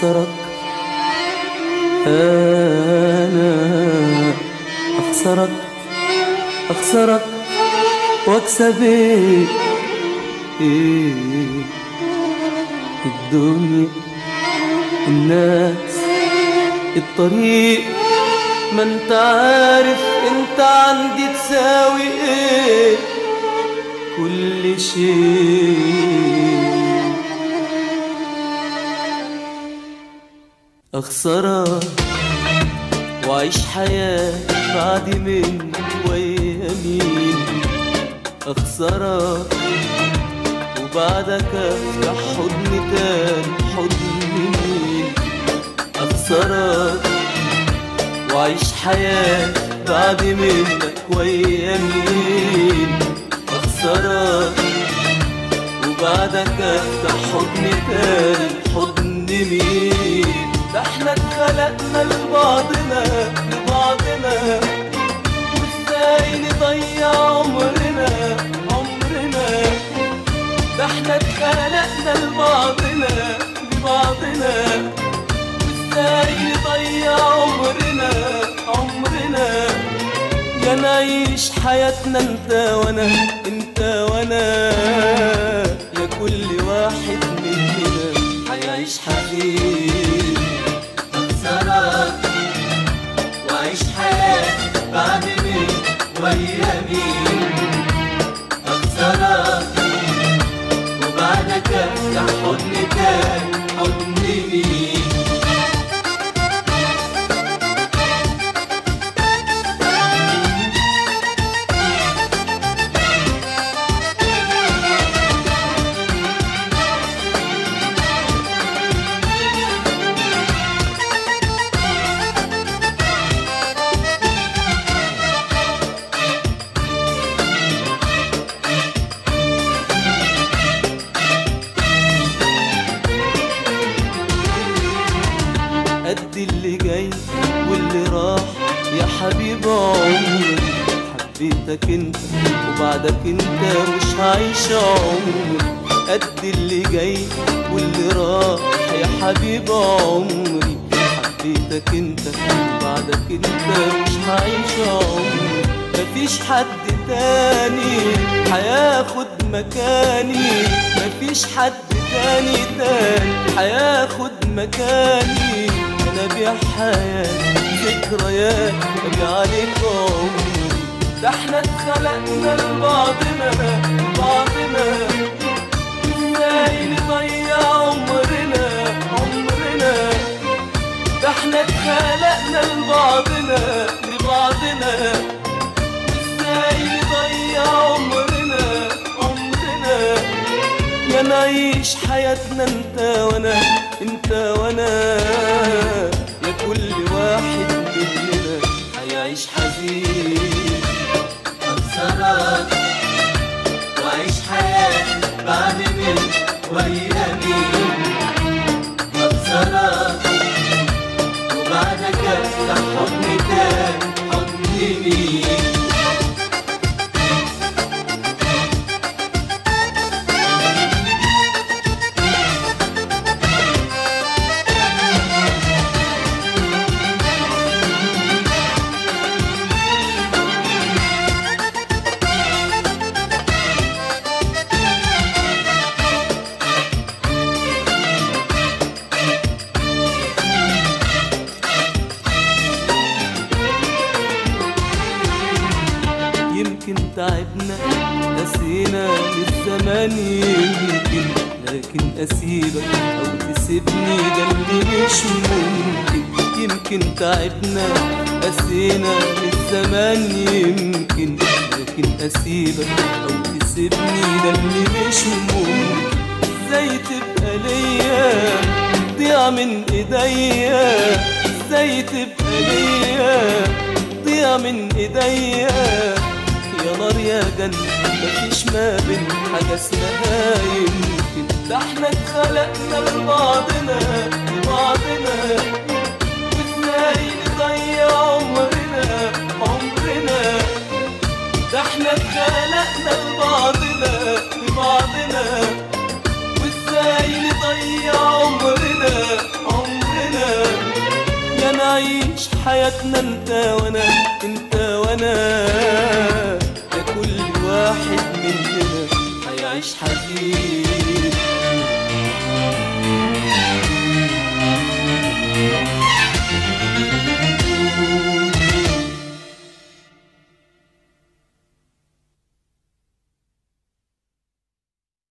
أخسرك أنا أخسرك أخسرك وأكسب إيه إيه الدنيا الناس الطريق ما انت عارف انت عندي تساوي ايه كل شيء اخسرك واعيش حياة بعد من ويا مين اخسرك وبعدك افتح حضن تاني حضن مين اخسرك واعيش حياة بعد منك ويا مين اخسرك وبعدك افتح حضن تاني حضن مين ده احنا اتخلقنا لبعضنا لبعضنا وازاي نضيع عمرنا عمرنا ده احنا اتخلقنا لبعضنا لبعضنا وازاي نضيع عمرنا عمرنا يا نعيش حياتنا انت وانا انت وانا يا كل واحد مننا هيعيش حبيب اخسرك واعيش حياتي بعد مين ويا مين اخسرك وبعدك افتح حضن تاني حضن مين قد اللي جاي واللي راح يا حبيب عمري حبيتك انت وبعدك انت مش هعيش عمري قد اللي جاي واللي راح يا حبيب عمري حبيتك انت وبعدك انت مش هعيش عمري مفيش حد تاني هياخد مكاني مفيش حد تاني تاني هياخد مكاني انا بيع حياتي ذكريات ابيع عليك عمري ده احنا اتخلقنا لبعضنا بعضنا ازاي نضيع عمرنا عمرنا ده احنا اتخلقنا لبعضنا لبعضنا ازاي نضيع عمرنا عمرنا يا نعيش حياتنا انت وانا انت وانا يا كل واحد مننا هيعيش حزين اخسرك واعيش حياتي بعد مين ويا مين اخسرك وبعدك افتح حضن تاني حضن مين يمكن تعبنا نسينا للزمان يمكن لكن اسيبك او تسيبني ده اللي مش ممكن يمكن تعبنا قسينا للزمان يمكن لكن اسيبك او تسيبني ده اللي مش ممكن ازاي تبقى ليا ضيع من ايديا ازاي تبقى ليا ضيع من ايديا يا نار يا جنة مفيش ما بين حاجة اسمها يمكن ده احنا اتخلقنا لبعضنا لبعضنا وازاي نضيع عمرنا عمرنا ده احنا اتخلقنا لبعضنا لبعضنا وازاي نضيع عمرنا عمرنا حياتنا انت وانا انت وانا ده كل واحد مننا هيعيش حزين